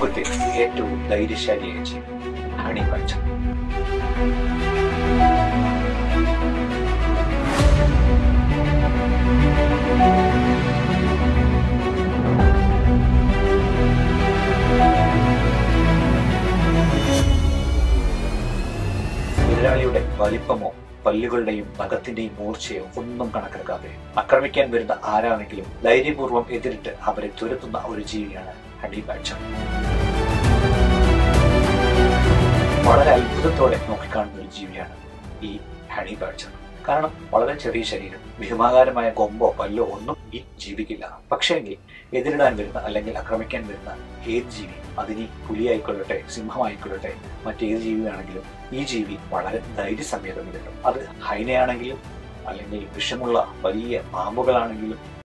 ലോകത്തെ ഏറ്റവും ധൈര്യശാലിയായ ജീവി ഹണി ബഡ്ജർ എതിരാളിയുടെ വലിപ്പമോ പല്ലുകളുടെയും നഖത്തിന്റെയും മൂർച്ചയോ ഒന്നും കണക്കാക്കാതെ ആക്രമിക്കാൻ വരുന്ന ആരാണെങ്കിലും ധൈര്യപൂർവ്വം എതിരിട്ട് അവരെ തുരത്തുന്ന ഒരു ജീവിയാണ് ഹണി ബാഡ്ജർ വളരെ അത്ഭുതത്തോടെ നോക്കിക്കാണുന്ന ഒരു ജീവിയാണ് ഈ ഹണി ബാഡ്ജർ കാരണം വളരെ ചെറിയ ശരീരം ഭീമാകാരമായ കൊമ്പോ പല്ലോ ഒന്നും ഈ ജീവിക്കില്ല പക്ഷേങ്കിൽ എതിരിടാൻ വരുന്ന അല്ലെങ്കിൽ ആക്രമിക്കാൻ വരുന്ന ഏത് ജീവി അതിനി പുലിയായിക്കൊള്ളട്ടെ സിംഹമായിക്കൊള്ളട്ടെ മറ്റേത് ജീവിയാണെങ്കിലും ഈ ജീവി വളരെ ധൈര്യസമേതം നേരിടും അത് ഹൈനയാണെങ്കിലും അല്ലെങ്കിൽ വിഷമുള്ള വലിയ പാമ്പുകളാണെങ്കിലും